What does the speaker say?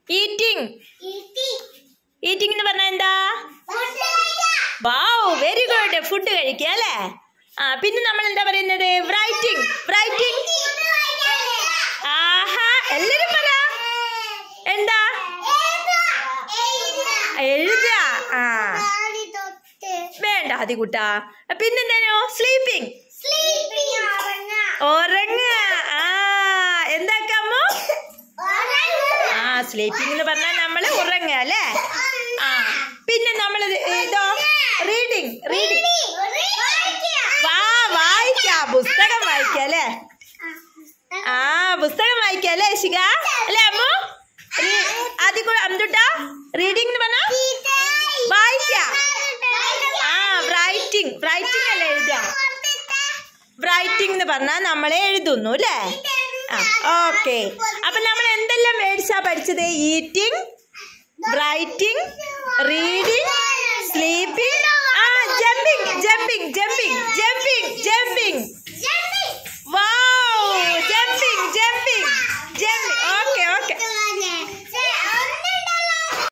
eating eating എന്ന് പറഞ്ഞാൽ എന്താ വാവ് വെരി ഗുഡ് ഫുഡ് കഴിക്കുക അല്ലേ ആ പിന്നെ നമ്മൾ എന്താ പറയുന്നത് റൈറ്റിംഗ് റൈറ്റിംഗ് ആഹാ എല്ലാരും പറ എന്താ എഴുതുക ആ വേണ്ട അതികുട്ടാ പിന്നെന്താനോ സ്ലീപ്പിംഗ് ഉറങ്ങുക ആ എന്താക്കാമോ ആ സ്ലീപ്പിംഗ് എന്ന് പറഞ്ഞാൽ നമ്മൾ ഉറങ്ങുക അല്ലേ ആ പിന്നെ നമ്മൾ ഇതോ റീഡിങ് റീഡിങ് വാ വായിക്കാം പുസ്തകം വായിക്കാം അല്ലേ ആ പുസ്തകം വായിക്കാം അല്ലേ ശിക അല്ലേ അമ്മു ആദ്യം അന്തുട്ടാ റീഡിംഗ് എന്ന് പറഞ്ഞാ വായിക്കാം ആ റൈറ്റിംഗ് റൈറ്റിംഗ് അല്ലേ എഴുതുക റൈറ്റിംഗ് എന്ന് പറഞ്ഞാൽ നമ്മളെ എഴുതുന്നു അല്ലേ ആ ഓക്കെ അപ്പൊ നമ്മൾ എന്തെല്ലാം വേർഡ്സാ പഠിച്ചത് ഈറ്റിംഗ് റൈറ്റിംഗ് റീഡിംഗ് സ്ലീപ്പിംഗ് ആ jumping jumping jumping jumping jumping wow jumping jumping jumping